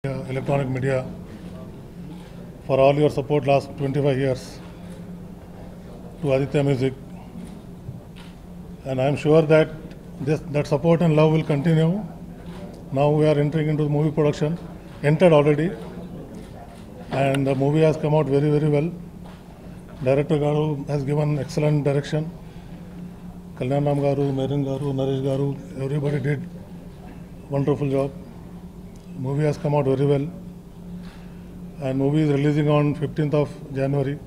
electronic media for all your support last 25 years to Aditya Music. And I am sure that this, that support and love will continue. Now we are entering into the movie production, entered already, and the movie has come out very, very well. Director Garu has given excellent direction. Kalyan Ram Garu, Merin Garu, Naresh Garu, everybody did wonderful job. Movie has come out very well. And movie is releasing on 15th of January.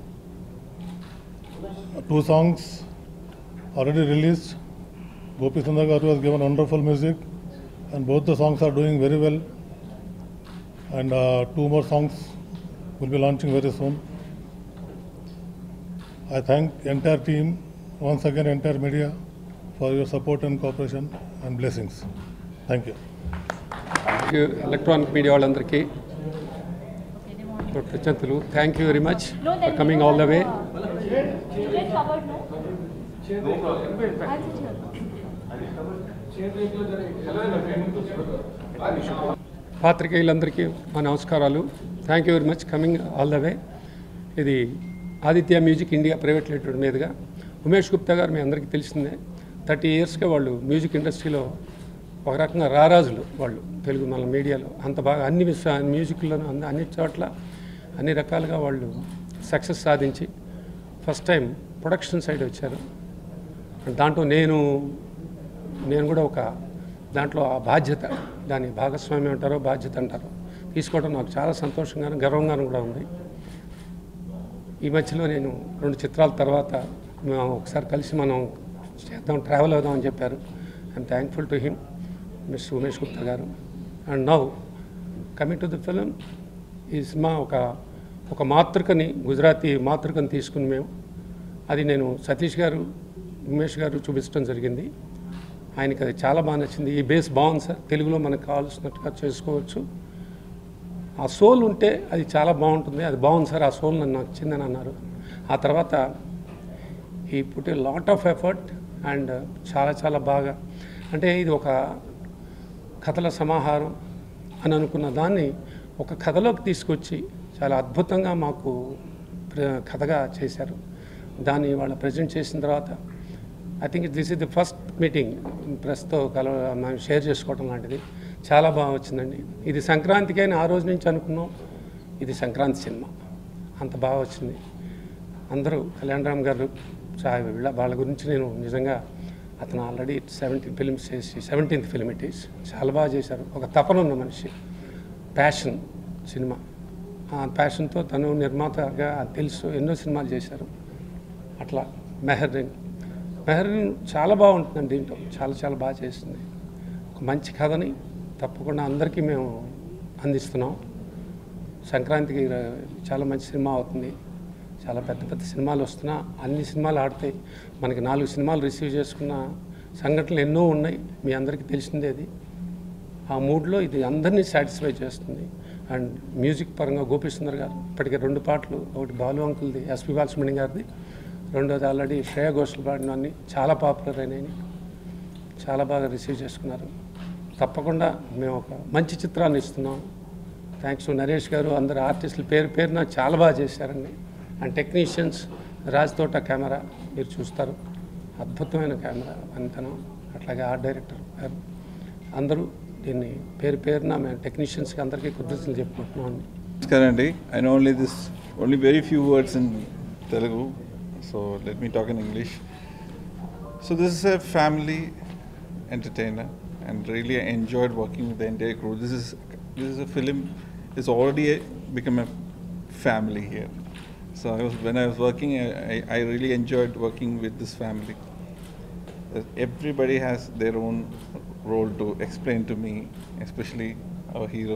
Two songs already released. Gopi Sundar Garu has given wonderful music and both the songs are doing very well. And uh, two more songs will be launching very soon. I thank entire team, once again entire media for your support and cooperation and blessings. Thank you. Electronic media వాళ్ళందరికీ కృతజ్ఞతలు thank you very much for coming all the way Get covered, no? I'll sit here. పాత్రికేయులందరికీ మా నమస్కారాలు thank you very much coming all the way ఇది Aditya music India private limited మీదుగా ఉమేష్ గుప్తా గారు మీ అందరికీ తెలిసిందే థర్టీ ఇయర్స్గా వాళ్ళు మ్యూజిక్ ఇండస్ట్రీలో ఒక రకంగా రారాజులు వాళ్ళు తెలుగు మన మీడియాలో అంత బాగా అన్ని విష మ్యూజిక్లోనూ అన్ని అన్ని చోట్ల అన్ని రకాలుగా వాళ్ళు సక్సెస్ సాధించి ఫస్ట్ టైం ప్రొడక్షన్ సైడ్ వచ్చారు దాంట్లో నేను నేను కూడా ఒక దాంట్లో ఆ బాధ్యత దాని భాగస్వామ్యం అంటారో బాధ్యత అంటారో తీసుకోవడం నాకు చాలా సంతోషంగాను గర్వంగాను కూడా ఉంది ఈ మధ్యలో నేను రెండు చిత్రాల తర్వాత మేము ఒకసారి కలిసి మనం చేద్దాం ట్రావెల్ అవుదాం అని చెప్పారు I'm thankful to him mister Umesh Gupta గారు and now coming to the film ఈ సినిమా ఒక ఒక మాతృకని గుజరాతీ మాతృకని తీసుకుని మేము అది నేను సతీష్ గారు ఉమేష్ గారు చూపించడం జరిగింది ఆయనకి అది చాలా బాగా నచ్చింది ఈ బేస్ బాగుంది సార్ తెలుగులో మనకు కావాల్సినట్టుగా చేసుకోవచ్చు ఆ సోల్ ఉంటే అది చాలా బాగుంటుంది అది బాగుంది సార్ ఆ సోల్ నన్ను నచ్చిందని అన్నారు ఆ తర్వాత ఈ put a lot of effort and చాలా చాలా బాగా అంటే ఇది ఒక కథల సమాహారం అని అనుకున్న దాన్ని ఒక కథలోకి తీసుకొచ్చి చాలా అద్భుతంగా మాకు ప్ర- కథగా చేశారు దాన్ని వాళ్ళ ప్రజెంట్ చేసిన తర్వాత I think this is the first meeting ప్రెస్తో కలవ మేము షేర్ చేసుకోవడం లాంటిది చాలా బాగా వచ్చిందండి ఇది సంక్రాంతికి అని ఆ రోజు నుంచి అనుకున్నాం ఇది సంక్రాంతి సినిమా అంత బాగా వచ్చింది అందరూ కళ్యాణ్ రామ్ గారు చా- వీళ్ళ వాళ్ళ గురించి నేను నిజంగా అతను ఆల్రెడీ సెవెంటీన్ ఫిల్మ్స్ చేసి సెవెంటీన్త్ ఫిల్మ్ ఇట్ ఈస్ చాలా బాగా చేశారు ఒక తపన ఉన్న మనిషి ప్యాషన్ సినిమా ఆ ప్యాషన్తో తను నిర్మాతగా తెలుసు ఎన్నో సినిమాలు చేశారు అట్లా మెహరీన్ మెహరీన్ చాలా బాగుంటుందండి దీంట్లో చాలా చాలా బాగా చేస్తుంది ఒక మంచి కథని తప్పకుండా అందరికీ మేము అందిస్తున్నాం సంక్రాంతికి ర- చాలా మంచి సినిమా అవుతుంది చాలా పెద్ద పెద్ద సినిమాలు వస్తున్నా అన్ని సినిమాలు ఆడతాయి మనకి నాలుగు సినిమాలు రిసీవ్ చేసుకున్న సంఘటనలు ఎన్నో ఉన్నాయి మీ అందరికీ తెలిసిందే అది ఆ మూడ్లో ఇది అందరినీ సాటిస్ఫై చేస్తుంది అండ్ మ్యూజిక్ పరంగా గోపీసుందర్ గారు ఇప్పటికే రెండు పాటలు ఒకటి బాలు అంకుల్ది ఎస్పి బాలసుబ్రహ్మణ్యం గారిది రెండోది ఆల్రెడీ శ్రేయా ఘోషల్ పాడినవన్నీ చాలా పాపులర్ అయినాయి చాలా బాగా రిసీవ్ చేసుకున్నారు తప్పకుండా మేము ఒక మంచి చిత్రాన్ని ఇస్తున్నాం థ్యాంక్స్ టు నరేష్ గారు అందరు ఆర్టిస్టులు పేరు పేరున చాలా బాగా చేశారండి అండ్ టెక్నీషియన్స్ రాజ్ తోట కెమెరా మీరు చూస్తారు అద్భుతమైన కెమెరా అంతనం అట్లాగే ఆర్ట్ డైరెక్టర్ గారు అందరూ దీన్ని పేరు పేరున మేము టెక్నీషియన్స్కి అందరికీ కృతజ్ఞతలు చెప్పుకుంటున్నాం Namaskar Andy. I know only this, only very few words in Telugu, so let me talk in English. So this is a family entertainer, and really I enjoyed working with the entire crew. This is this is a film. It's already a, become a family here. So I was when I was working, I, I, I really enjoyed working with this family. Uh, Everybody has their own role to explain to me, especially our hero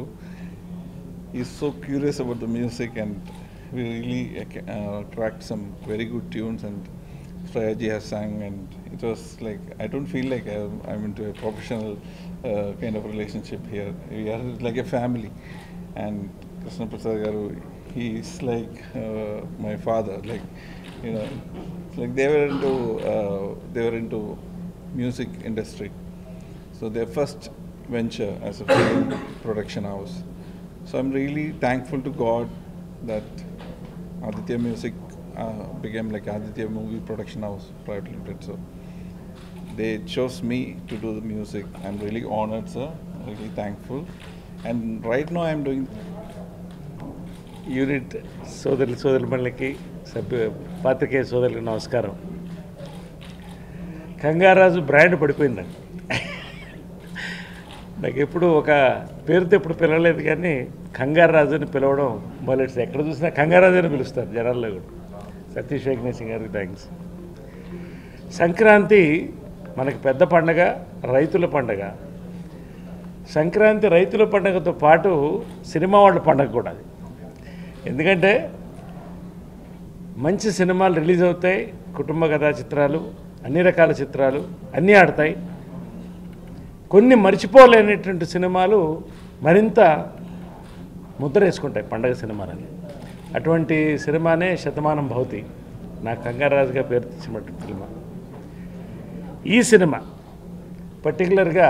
he's so curious about the music and we really uh, ca- uh, cracked some very good tunes and Freyaji has sung and it was like I don't feel like I'm, I'm into a professional uh, kind of relationship here. We are like a family and Krishna Prasad Garu, he's like uh, my father. Like you know, it's like they were into uh, they were into music industry. So their first venture as a film production house So I'm really thankful to God that Aditya Music uh, became like Aditya Movie Production House Private Limited. So they chose me to do the music. I'm really honored, sir. Really thankful. And right now I'm doing unit సోదరులు సోదరులకి సభ్యు పాత్రికేయ సోదరులకు నమస్కారం కంగారాజు brand పడిపోయింది నాకు నాకు ఎప్పుడు ఒక పేరుతో ఎప్పుడు పిలవలేదు కానీ కంగారాజు అని పిలవడం మొదలెట్స్ ఎక్కడ చూసినా కంగారాజు అని పిలుస్తారు జనాల్లో కూడా సతీష్ వెంకటేశ్వర గారికి థ్యాంక్స్ సంక్రాంతి మనకి పెద్ద పండగ రైతుల పండగ సంక్రాంతి రైతుల పండగతో పాటు సినిమా వాళ్ళ పండగ కూడా అది ఎందుకంటే మంచి సినిమాలు రిలీజ్ అవుతాయి కుటుంబ కథా చిత్రాలు అన్ని రకాల చిత్రాలు అన్నీ ఆడతాయి కొన్ని మర్చిపోలేనటువంటి సినిమాలు మరింత ముద్ర వేసుకుంటాయి పండగ సినిమాలని అటువంటి సినిమానే శతమానం భవతి నా కంగారాజుగా పేరు తెచ్చినటువంటి సినిమా ఈ సినిమా పర్టికులర్గా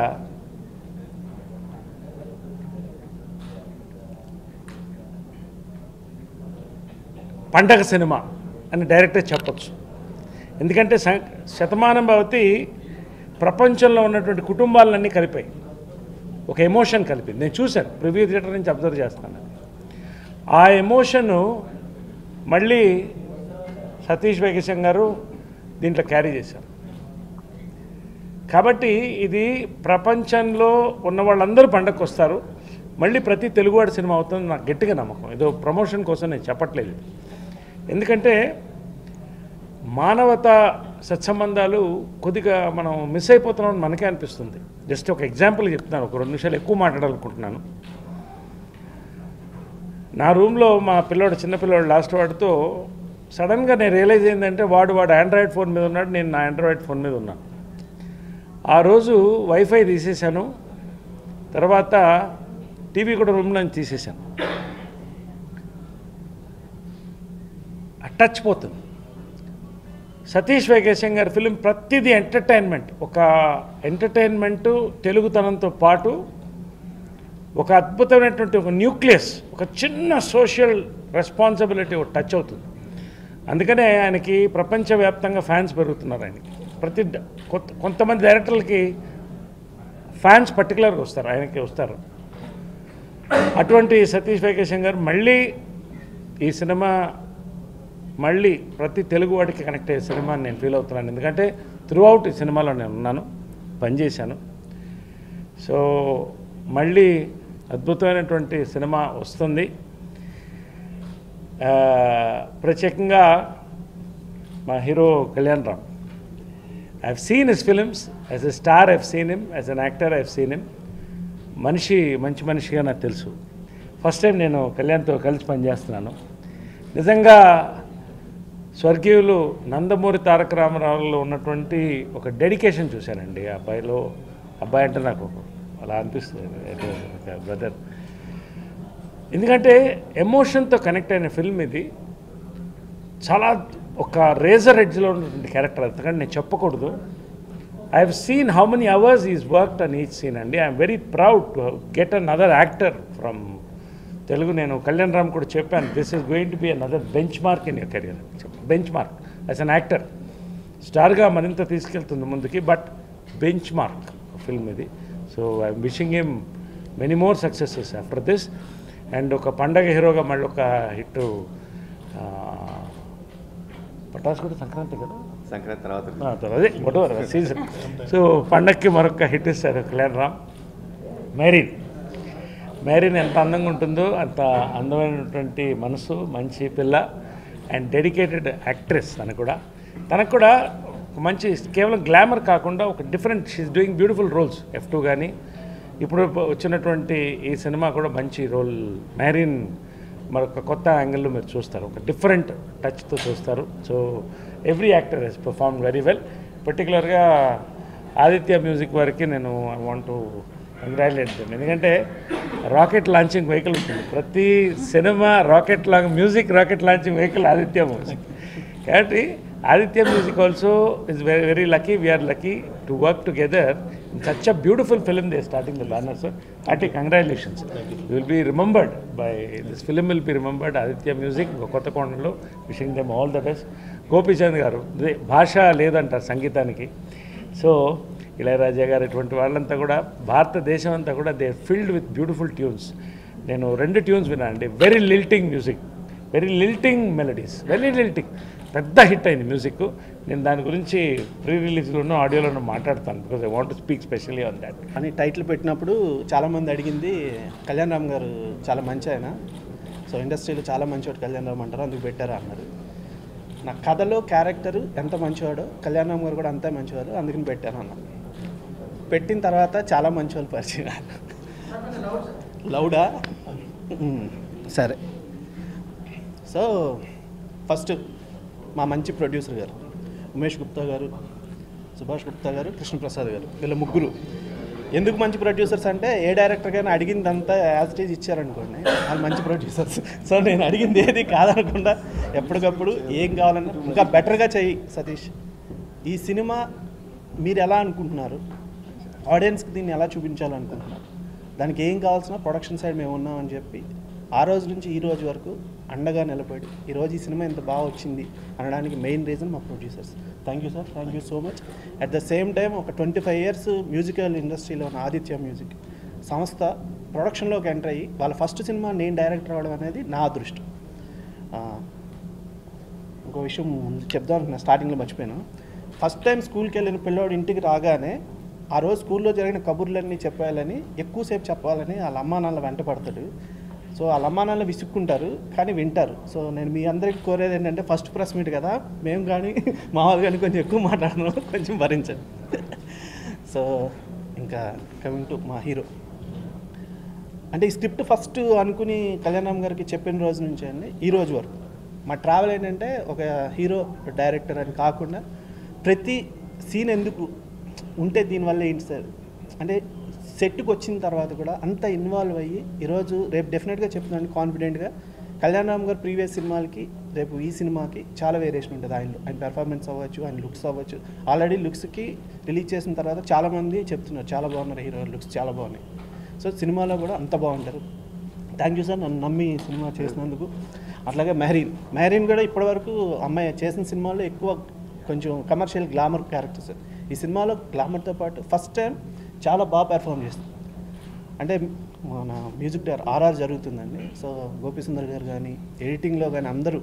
పండగ సినిమా అని డైరెక్ట్గా చెప్పొచ్చు ఎందుకంటే సం శతమానం భవతి ప్రపంచంలో ఉన్నటువంటి కుటుంబాలన్నీ కలిపాయి ఒక ఎమోషన్ కలిపింది నేను చూశాను ప్రివ్యూ థియేటర్ నుంచి అబ్జర్వ్ చేస్తాను ఆ ఎమోషను మళ్ళీ సతీష్ వెంకటేశం గారు దీంట్లో క్యారీ చేశారు కాబట్టి ఇది ప్రపంచంలో ఉన్న వాళ్ళందరూ పండగకు వస్తారు మళ్ళీ ప్రతి తెలుగువాడి సినిమా అవుతుంది నాకు గట్టిగా నమ్మకం ఏదో ప్రమోషన్ కోసం నేను చెప్పట్లేదు ఇది. ఎందుకంటే మానవత సత్సంబంధాలు కొద్దిగా మనం మిస్ అయిపోతున్నామని మనకే అనిపిస్తుంది జస్ట్ ఒక ఎగ్జాంపుల్ చెప్తున్నాను ఒక రెండు నిమిషాలు ఎక్కువ మాట్లాడాలనుకుంటున్నాను నా రూమ్లో మా పిల్లోడు చిన్న పిల్లోడు లాస్ట్ వాడితో సడన్గా నేను రియలైజ్ ఏంటంటే వాడు వాడు ఆండ్రాయిడ్ ఫోన్ మీద ఉన్నాడు నేను నా ఆండ్రాయిడ్ ఫోన్ మీద ఉన్నాను ఆ రోజు వైఫై తీసేశాను తర్వాత టీవీ కూడా రూమ్లో నుంచి తీసేశాను ఆ టచ్ పోతుంది సతీష్ వెంకటేశం గారి ఫిలిం ప్రతిదీ ఎంటర్టైన్మెంట్ ఒక ఎంటర్టైన్మెంటు తెలుగుతనంతో పాటు ఒక అద్భుతమైనటువంటి ఒక న్యూక్లియస్ ఒక చిన్న సోషల్ రెస్పాన్సిబిలిటీ ఒక టచ్ అవుతుంది అందుకనే ఆయనకి ప్రపంచవ్యాప్తంగా ఫ్యాన్స్ పెరుగుతున్నారు ఆయనకి ప్రతి డ- కొత్త కొంతమంది డైరెక్టర్లకి ఫ్యాన్స్ పర్టికులర్గా వస్తారు ఆయనకి వస్తారు అటువంటి సతీష్ వెంకటేశం గారు మళ్ళీ ఈ సినిమా మళ్ళీ ప్రతి తెలుగు వాడికి కనెక్ట్ అయ్యే సినిమా అని నేను ఫీల్ అవుతున్నాను ఎందుకంటే త్రూఅవుట్ ఈ సినిమాలో నేను ఉన్నాను పనిచేశాను సో మళ్ళీ అద్భుతమైనటువంటి సినిమా వస్తుంది ఆ, ప్రత్యేకంగా మా hero Kalyan Ram I have seen his films as a star I've seen him as an actor I've seen him మనిషి మంచి మనిషిగా నాకు తెలుసు ఫస్ట్ టైం నేను కళ్యాణ్తో కలిసి పనిచేస్తున్నాను నిజంగా స్వర్గీయులు నందమూరి తారక రామారావులో ఉన్నటువంటి ఒక డెడికేషన్ చూశానండి ఆ అబ్బాయిలో అబ్బాయి అంటే నాకు అలా అనిపిస్తుంది బ్రదర్ ఎందుకంటే ఎమోషన్తో కనెక్ట్ అయిన ఫిల్మ్ ఇది చాలా ఒక రేజర్ ఎడ్జ్లో ఉన్నటువంటి క్యారెక్టర్ అంతకంటే నేను చెప్పకూడదు I have seen how many hours is worked on each scene అండి I'm very proud to get another actor from Telugu నేను కళ్యాణ్ రామ్ కూడా చెప్పాను this is going to be another benchmark in your career benchmark as an actor స్టార్గా మరింత తీసుకెళ్తుంది ముందుకి but benchmark film ఇది so I'm wishing him many more successes after this and ఒక పండగ హీరోగా మళ్ళీ ఒక హిట్ పటాస్ కూడా సంక్రాంతి కదా సంక్రాంతి తర్వాత ఆ, తర్వాత అదే whatever, సీజన్ సో పండక్కి మరొక హిట్ ఇస్తారు కళ్యాణ్ రామ్ మ్యారీన్ మ్యారీన్ ఎంత అందంగా ఉంటుందో అంత అందమైనటువంటి మనసు మంచి పిల్ల అండ్ డెడికేటెడ్ యాక్ట్రెస్ తనకు కూడా తనకు కూడా ఒక మంచి కేవలం గ్లామర్ కాకుండా ఒక different she's doing beautiful roles F two కానీ ఇప్పుడు వచ్చినటువంటి ఈ సినిమా కూడా మంచి రోల్ మ్యారీన్ మరొక కొత్త యాంగిల్లో మీరు చూస్తారు ఒక డిఫరెంట్ టచ్తో చూస్తారు so every actor he's perform very well పర్టికులర్గా ఆదిత్య మ్యూజిక్ వారికి నేను I want to congratulate them ఎందుకంటే రాకెట్ లాంచింగ్ వెహికల్ ఉంటుంది ప్రతి సినిమా రాకెట్ లాగా music rocket launching vehicle Aditya Music కాబట్టి Aditya Music also is very, very lucky. We are lucky to work together in such a beautiful film. They're starting the banner, sir. Ati, congratulations. You will be remembered by this film. Will be remembered. Aditya Music, Kottakonడలో wishing them all the best. Gopichand garu ఇదే భాష లేదంటారు సంగీతానికి so Ilaiyaraaja గారు ఇటువంటి వాళ్ళంతా కూడా భారతదేశం అంతా కూడా they filled with beautiful tunes నేను రెండు ట్యూన్స్ విన్నానండి very lilting music very lilting melodies very lilting పెద్ద హిట్ అయింది మ్యూజిక్ నేను దాని గురించి ప్రీ రిలీజ్లోనూ ఆడియోలోనూ మాట్లాడతాను because I want speak specially on that అని టైటిల్ పెట్టినప్పుడు చాలామంది అడిగింది కళ్యాణ్ రామ్ గారు చాలా మంచి ఆయన సో ఇండస్ట్రీలో చాలా మంచివాడు కళ్యాణ్ రామ్ అంటారు అందుకు పెట్టారు అన్నారు నా కథలో క్యారెక్టర్ ఎంత మంచివాడో కళ్యాణ్ రామ్ గారు కూడా అంతే మంచివారు అందుకని పెట్టాను అన్న పెట్టిన తర్వాత చాలా మంచివాళ్ళు పరిచయం లౌడా మ్మ్. సరే సో ఫస్ట్ మా మంచి ప్రొడ్యూసర్ గారు ఉమేష్ గుప్తా గారు సుభాష్ గుప్తా గారు కృష్ణప్రసాద్ గారు వీళ్ళ ముగ్గురు ఎందుకు మంచి ప్రొడ్యూసర్స్ అంటే ఏ డైరెక్టర్కైనా అడిగిందంతా యాజ్ ఇట్ ఈజ్ ఇచ్చారనుకోండి వాళ్ళు మంచి ప్రొడ్యూసర్స్ సో నేను అడిగింది ఏది కాదనకుండా ఎప్పటికప్పుడు ఏం కావాలన్నా ఇంకా బెటర్గా చెయ్యి సతీష్ ఈ సినిమా మీరు ఎలా అనుకుంటున్నారు ఆడియన్స్కి దీన్ని ఎలా చూపించాలనుకుంటున్నారు దానికి ఏం కావాల్సిన ప్రొడక్షన్ సైడ్ మేము ఉన్నామని చెప్పి ఆ రోజు నుంచి ఈ రోజు వరకు అండగా నిలబడి ఈరోజు ఈ సినిమా ఇంత బాగా వచ్చింది అనడానికి మెయిన్ రీజన్ మా producers thank you sir thank you so much at the same time ఒక ట్వంటీ ఫైవ్ ఇయర్స్ మ్యూజికల్ ఇండస్ట్రీలో ఉన్న ఆదిత్య మ్యూజిక్ సంస్థ ప్రొడక్షన్లోకి ఎంటర్ అయ్యి వాళ్ళ ఫస్ట్ సినిమా నేను డైరెక్టర్ అవ్వడం అనేది నా అదృష్టం ఆ, ఇంకో విషయం ముందు చెప్దాం అనుకున్నా స్టార్టింగ్లో మర్చిపోయాను ఫస్ట్ టైం స్కూల్కి వెళ్ళిన పిల్లోడు ఇంటికి రాగానే ఆ రోజు స్కూల్లో జరిగిన కబుర్లన్నీ చెప్పాలని ఎక్కువసేపు చెప్పాలని వాళ్ళ అమ్మా నాన్న వెంట పడతాడు సో వాళ్ళ అమ్మా నాన్న విసుక్కుంటారు కానీ వింటారు సో నేను మీ అందరికి కోరేది ఏంటంటే ఫస్ట్ ప్రెస్ మీట్ కదా మేము కానీ మా వాళ్ళు కానీ కొంచెం ఎక్కువ మాట్లాడుతున్నాం కొంచెం భరించండి సో ఇంకా కమింగ్ టు మా హీరో అంటే ఈ స్క్రిప్ట్ ఫస్ట్ అనుకుని కళ్యాణం గారికి చెప్పిన రోజు నుంచి అండి ఈ రోజు వరకు మా ట్రావెల్ ఏంటంటే ఒక హీరో డైరెక్టర్ అని కాకుండా ప్రతి సీన్ ఎందుకు ఉంటే దీనివల్ల ఏంటి సార్ అంటే సెట్కి వచ్చిన తర్వాత కూడా అంత ఇన్వాల్వ్ అయ్యి ఈరోజు రేపు డెఫినెట్గా చెప్తున్నాను కాన్ఫిడెంట్గా కళ్యాణ్ రామ్ గారు ప్రీవియస్ సినిమాలకి రేపు ఈ సినిమాకి చాలా వేరియేషన్ ఉంటుంది ఆయనలో ఆయన పెర్ఫార్మెన్స్ అవ్వచ్చు ఆయన లుక్స్ అవ్వచ్చు ఆల్రెడీ లుక్స్కి రిలీజ్ చేసిన తర్వాత చాలామంది చెప్తున్నారు చాలా బాగున్నారు హీరో లుక్స్ చాలా బాగున్నాయి సో సినిమాలో కూడా అంత బాగుంటారు థ్యాంక్ యూ సార్ నన్ను నమ్మి ఈ సినిమా చేసినందుకు అట్లాగే మెహరీన్ మెహరీన్ కూడా ఇప్పటివరకు అమ్మాయి చేసిన సినిమాల్లో ఎక్కువ కొంచెం కమర్షియల్ గ్లామర్ క్యారెక్టర్ సార్ ఈ సినిమాలో గ్లామర్తో పాటు ఫస్ట్ టైం చాలా బాగా పెర్ఫామ్ చేస్తుంది అంటే మన మ్యూజిక్ డైరెక్టర్ ఆర్ఆర్ జరుగుతుందండి సో గోపీసుందర్ గారు కానీ ఎడిటింగ్లో కానీ అందరూ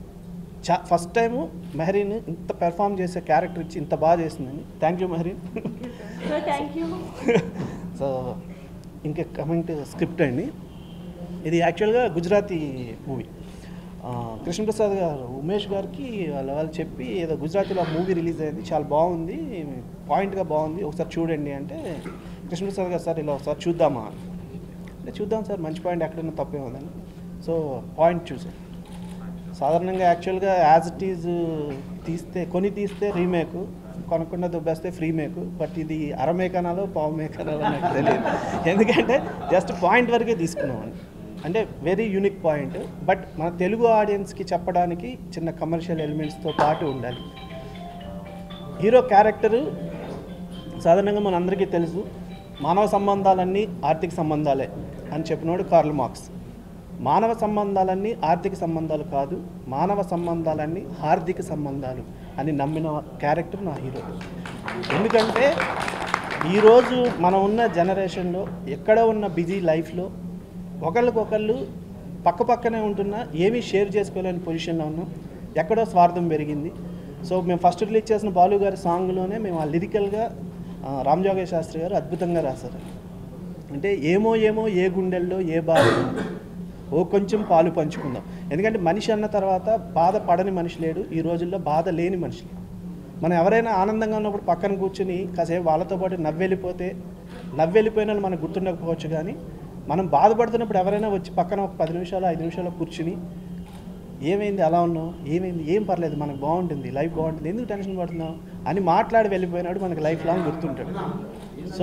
చా ఫస్ట్ టైము మెహరీన్ ఇంత పెర్ఫామ్ చేసే క్యారెక్టర్ ఇచ్చి ఇంత బాగా చేసిందండి thank you Mehreen so thank you so ఇంకా కమింగ్ టు స్క్రిప్ట్ అండి ఇది యాక్చువల్గా గుజరాతీ మూవీ కృష్ణప్రసాద్ గారు ఉమేష్ గారికి వాళ్ళ వాళ్ళు చెప్పి ఏదో గుజరాతీలో మూవీ రిలీజ్ అయింది చాలా బాగుంది పాయింట్గా బాగుంది ఒకసారి చూడండి అంటే కృష్ణప్రసాద్ గారు సార్ ఇలా ఒకసారి చూద్దామా అంటే చూద్దాం సార్ మంచి పాయింట్ ఎక్కడైనా తప్పే ఉందని సో పాయింట్ చూసాం సాధారణంగా యాక్చువల్గా యాజ్ ఇట్ ఈజ్ తీస్తే కొని తీస్తే రీమేక్ కొనకుండా దుబ్బేస్తే ఫ్రీ మేక్ బట్ ఇది అర మేకనాలో పావు మేకనాలో నాకు తెలియదు ఎందుకంటే జస్ట్ పాయింట్ వరకే తీసుకున్నామండి అంటే వెరీ యూనిక్ పాయింట్ బట్ మన తెలుగు ఆడియన్స్కి చెప్పడానికి చిన్న కమర్షియల్ ఎలిమెంట్స్తో పాటు ఉండాలి హీరో క్యారెక్టరు సాధారణంగా మన అందరికీ తెలుసు మానవ సంబంధాలన్నీ ఆర్థిక సంబంధాలే అని చెప్పినోడు కార్ల్ మార్క్స్ మానవ సంబంధాలన్నీ ఆర్థిక సంబంధాలు కాదు మానవ సంబంధాలన్నీ హార్దిక సంబంధాలు అని నమ్మిన క్యారెక్టర్ నా హీరో ఎందుకంటే ఈరోజు మనం ఉన్న జనరేషన్లో ఎక్కడ ఉన్న బిజీ లైఫ్లో ఒకళ్ళకొకళ్ళు పక్క పక్కనే ఉంటున్నా ఏమీ షేర్ చేసుకోలేని పొజిషన్లో ఉన్నాం ఎక్కడో స్వార్థం పెరిగింది సో మేము ఫస్ట్ రిలీజ్ చేసిన బాలు గారి సాంగ్లోనే మేము ఆ లిరికల్గా రామ్ జోగయ్య శాస్త్రి గారు అద్భుతంగా రాశారు అంటే ఏమో ఏమో ఏ గుండెల్లో ఏ బాధ ఓ కొంచెం పాలు పంచుకుందాం ఎందుకంటే మనిషి అన్న తర్వాత బాధ పడని మనిషి లేడు ఈ రోజుల్లో బాధ లేని మనిషి లేడు మనం ఎవరైనా ఆనందంగా ఉన్నప్పుడు పక్కన కూర్చుని కాసేపు వాళ్ళతో పాటు నవ్వెళ్ళిపోతే నవ్వెళ్ళిపోయిన వాళ్ళు మనకు గుర్తుండకపోవచ్చు కానీ మనం బాధపడుతున్నప్పుడు ఎవరైనా వచ్చి పక్కన ఒక పది నిమిషాలు ఐదు నిమిషాలు కూర్చుని ఏమైంది అలా ఉన్నావు ఏమైంది ఏం పర్లేదు మనకు బాగుంటుంది లైఫ్ బాగుంటుంది ఎందుకు టెన్షన్ పడుతున్నావు అని మాట్లాడి వెళ్ళిపోయినాడు మనకి లైఫ్ లాంగ్ గుర్తుంటాడు సో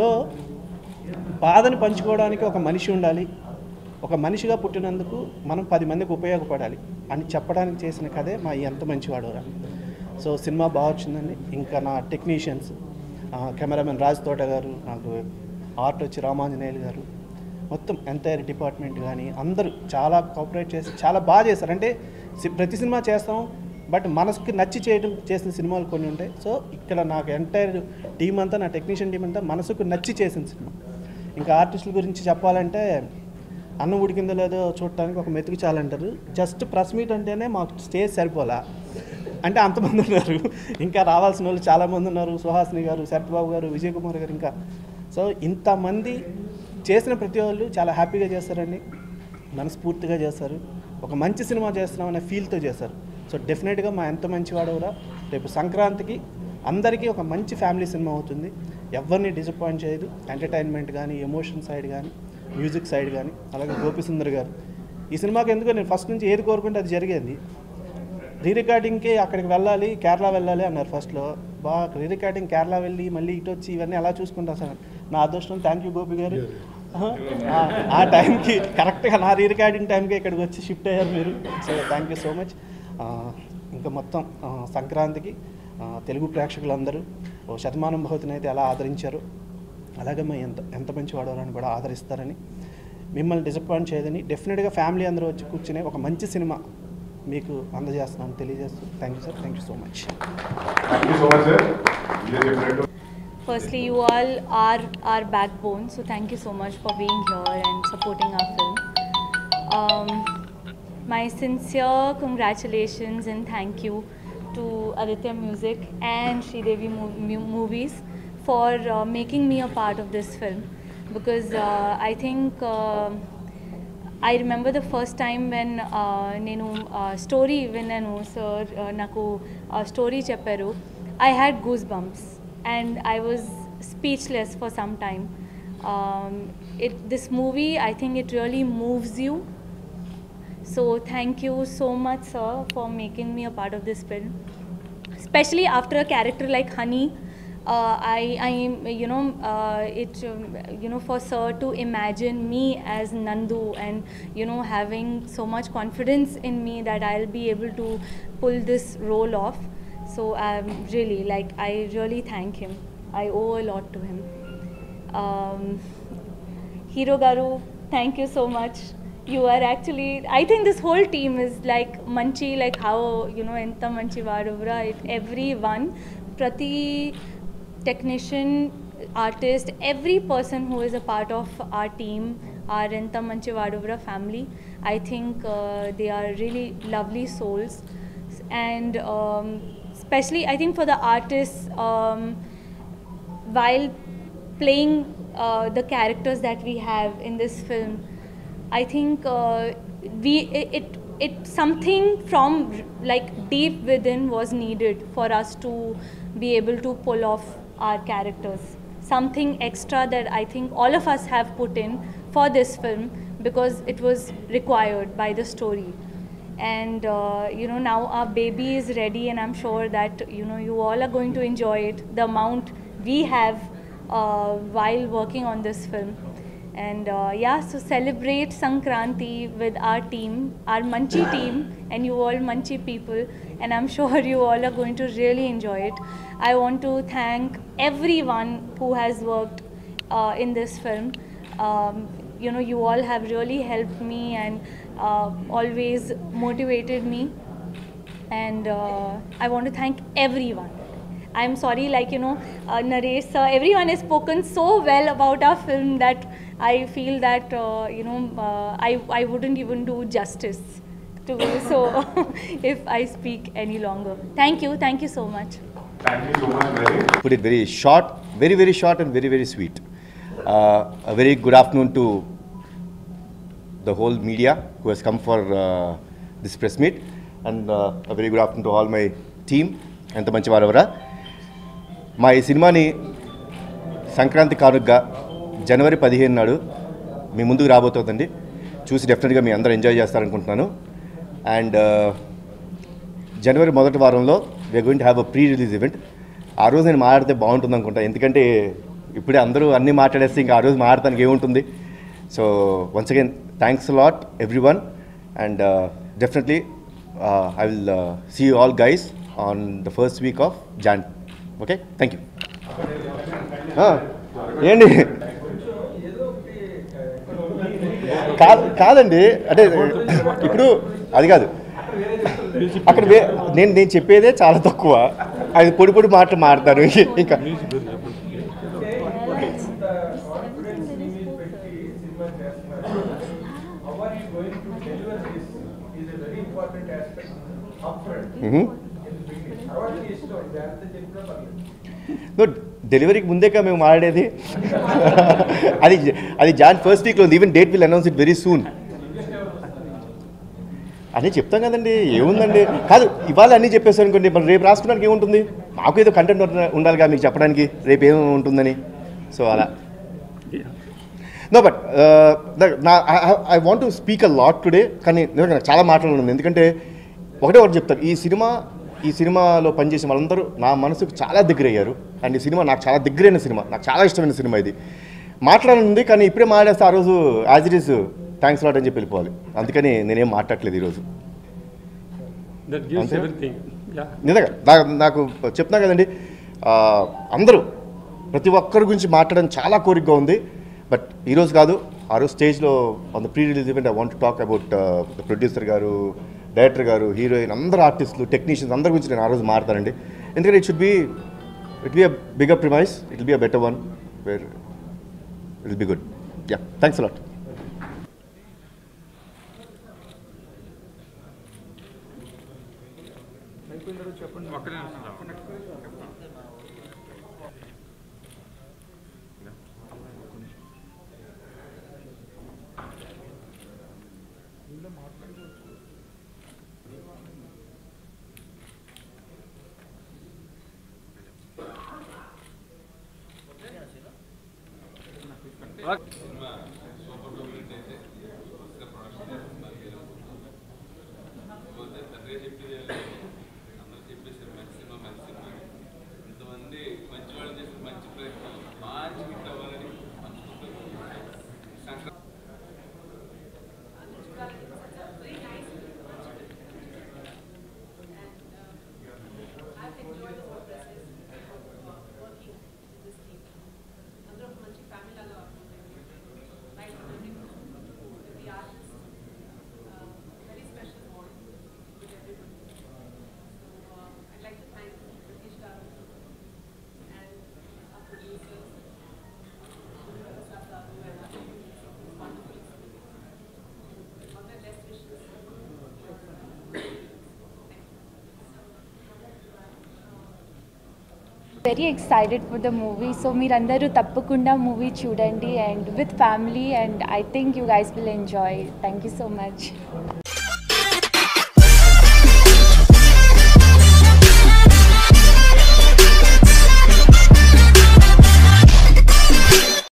బాధని పంచుకోవడానికి ఒక మనిషి ఉండాలి ఒక మనిషిగా పుట్టినందుకు మనం పది మందికి ఉపయోగపడాలి అని చెప్పడానికి చేసిన కథే మా ఈ ఎంత మంచివాడు రా సో సినిమా బాగా వచ్చిందండి ఇంకా నా టెక్నీషియన్స్ కెమెరామెన్ రాజ్ తోట గారు నాకు ఆర్ట్ వచ్చి రామాంజనేయులు గారు మొత్తం ఎంటైర్ డిపార్ట్మెంట్ కానీ అందరూ చాలా కోఆపరేట్ చేసి చాలా బాగా చేస్తారు అంటే సి- ప్రతి సినిమా చేస్తాం బట్ మనసుకి నచ్చి చేయడం చేసిన సినిమాలు కొన్ని ఉంటాయి సో ఇక్కడ నాకు ఎంటైర్ టీం అంతా నా టెక్నీషియన్ టీం అంతా మనసుకు నచ్చి చేసిన సినిమా ఇంకా ఆర్టిస్టుల గురించి చెప్పాలంటే అన్నం ఉడికిందో లేదో చూడటానికి ఒక మెతుకు చాలంటారు జస్ట్ ప్రెస్ మీట్ అంటేనే మాకు స్టేజ్ సరిపోలా అంటే అంతమంది ఉన్నారు ఇంకా రావాల్సిన వాళ్ళు చాలామంది ఉన్నారు సుహాసిని గారు శరత్బాబు గారు విజయ్ కుమార్ గారు ఇంకా సో ఇంతమంది చేసిన ప్రతి వాళ్ళు చాలా హ్యాపీగా చేస్తారండి మనస్ఫూర్తిగా చేస్తారు ఒక మంచి సినిమా చేస్తున్నాం అనే ఫీల్తో చేస్తారు సో డెఫినెట్గా మా ఎంత మంచి వాడవరా రేపు సంక్రాంతికి అందరికీ ఒక మంచి ఫ్యామిలీ సినిమా అవుతుంది ఎవరిని డిసప్పాయింట్ చేయదు ఎంటర్టైన్మెంట్ కానీ ఎమోషన్ సైడ్ కానీ మ్యూజిక్ సైడ్ కానీ అలాగే గోపి సుందర్ గారు ఈ సినిమాకి ఎందుకో నేను ఫస్ట్ నుంచి ఏది కోరుకుంటే అది జరిగేది రీ రికార్డింగ్కి అక్కడికి వెళ్ళాలి కేరళ వెళ్ళాలి అన్నారు ఫస్ట్లో బాగా రీ రికార్డింగ్ కేరళ వెళ్ళి మళ్ళీ ఇటు వచ్చి ఇవన్నీ ఎలా చూసుకుంటా సార్ నా అదృష్టం థ్యాంక్ యూ గోపి గారు ఆ- ఆ టైంకి కరెక్ట్గా నా రీ రికార్డింగ్ టైంకి ఇక్కడికి వచ్చి షిఫ్ట్ అయ్యారు మీరు so thank you so much ఇంకా మొత్తం ఆ, సంక్రాంతికి ఆ, తెలుగు ప్రేక్షకులందరూ ఓ శతమానం భవతిని అయితే ఎలా ఆదరించారు అలాగే మేము ఎంత ఎంత మంచి వాడవారని కూడా ఆదరిస్తారని మిమ్మల్ని డిసప్పాయింట్ చేయదని డెఫినెట్గా ఫ్యామిలీ అందరూ వచ్చి కూర్చుని ఒక మంచి సినిమా మీకు అందజేస్తున్నాను తెలియజేస్తూ thank you sir thank you so much Thank you so much, sir. Vijay Deepnetu. Firstly, you all are our backbone, so thank you so much for being here and supporting our film. Um, my sincere congratulations and thank you to Aditya Music and Sridevi Mo- Mu- Movies for uh, making me a part of this film because uh, I think. um I remember the first time when నేను story విన్నాను sir నాకు story చెప్పారు I had goose bumps and I was speechless for some time it this movie I think it really moves you so thank you so much sir for making me a part of this film especially after a character like Honey. Uh, I, I, you know, uh, it, um, you know, for Sir to imagine me as Nandu and, you know, having so much confidence in me that I'll be able to pull this role off. So I'm really, like, I really thank him. I owe a lot to him. Um, Hero Garu, thank you so much. You are actually, I think this whole team is like Manchi, like how, you know, Enta Manchi Vadavra, it, everyone, Prati technician, artist, every person who is a part of our team, our Enta Manchi Vadavra family, I think uh, they are really lovely souls. And um, especially, I think for the artists, um, while playing uh, the characters that we have in this film, I think uh, we it, it it something from like deep within was needed for us to be able to pull off our characters. Something extra that I think all of us have put in for this film because it was required by the story and uh, you know now our baby is ready and i'm sure that you know you all are going to enjoy it the amount we have uh, while working on this film and uh, yeah so celebrate sankranti with our team our manchi team and you all manchi people and i'm sure you all are going to really enjoy it i want to thank everyone who has worked uh, in this film um, you know you all have really helped me and uh, always motivated me and uh, i want to thank everyone i'm sorry like you know uh, naresh sir everyone has spoken so well about our film that i feel that uh, you know uh, I, I wouldn't even do justice to so if i speak any longer thank you thank you so much Thank you so much, Mary. put it very short, very, very short and very, very sweet. Uh, a very good afternoon to the whole media who has come for uh, this press meet and uh, a very good afternoon to all my team ఎంత మంచి వారెవరా మా ఈ సినిమాని సంక్రాంతి కానుకగా జనవరి పదిహేను నాడు మీ ముందుకు రాబోతోందండి చూసి డెఫినెట్గా మీ అందరూ ఎంజాయ్ చేస్తారనుకుంటున్నాను అండ్ జనవరి మొదటి వారంలో we're going to have a pre release event ఆ రోజు నేను మాట్లాడితే బాగుంటుంది అనుకుంటా ఎందుకంటే ఇప్పుడే అందరూ అన్నీ మాట్లాడేస్తే ఇంకా ఆ రోజు మాట్లాడటానికి ఏముంటుంది so once again thanks lot everyone and definitely I will see you all guys on the first week of Jan okay thank you ఏంటి కాదు కాదండి అంటే ఇప్పుడు అది కాదు అక్కడ వే- నేను నేను చెప్పేదే చాలా తక్కువ అది పొడి పొడి మాటలు మాడతారు ఇంకా మ్మ్. నో, డెలివరీకి ముందేగా మేము మాట్లాడేది అది అది జాన్ ఫస్ట్ వీక్లో ఉంది even date will announce it very soon అన్నీ చెప్తాం కదండి ఏముందండి కాదు ఇవాళ అన్నీ చెప్పేసారు అనుకోండి మరి రేపు రాసుకోవడానికి ఏముంటుంది మాకు ఏదో కంటెంట్ ఉండాలిగా మీకు చెప్పడానికి రేపు ఏం ఉంటుందని సో అలా నో బట్ నా I want to speak a lot today కానీ నిజంగా నాకు చాలా మాట్లాడాలి ఎందుకంటే ఒకటే ఒకటి చెప్తాను ఈ సినిమా ఈ సినిమాలో పనిచేసిన వాళ్ళందరూ నా మనసుకు చాలా దగ్గర అయ్యారు అండ్ ఈ సినిమా నాకు చాలా దగ్గరైన సినిమా నాకు చాలా ఇష్టమైన సినిమా ఇది మాట్లాడాలనుంది కానీ ఇప్పుడే మాట్లాడేస్తే ఆ రోజు as it is thanks lot అని చెప్పి వెళ్ళిపోవాలి అందుకని నేనేం మాట్లాడట్లేదు ఈరోజు దట్ గివ్స్ అంతే? ఎవ్రీథింగ్ యా నిజంగా నా- నాకు చెప్తున్నా కదండి ఆ, అందరూ ప్రతి ఒక్కరి గురించి మాట్లాడడం చాలా కోరికగా ఉంది బట్ ఈరోజు కాదు ఆ రోజు స్టేజ్లో on the pre release event I want talk about the producer garu director garu heroine అందరు ఆర్టిస్టులు టెక్నీషియన్స్ అందరి గురించి నేను ఆ రోజు మాట్లాడతానండి ఎందుకంటే it should be it be a bigger premise it will be a better one where it will be good yeah thanks a lot very excited for the movie so మీరందరూ తప్పకుండా మూవీ చూడండి and with family and I think you guys will enjoy thank you so much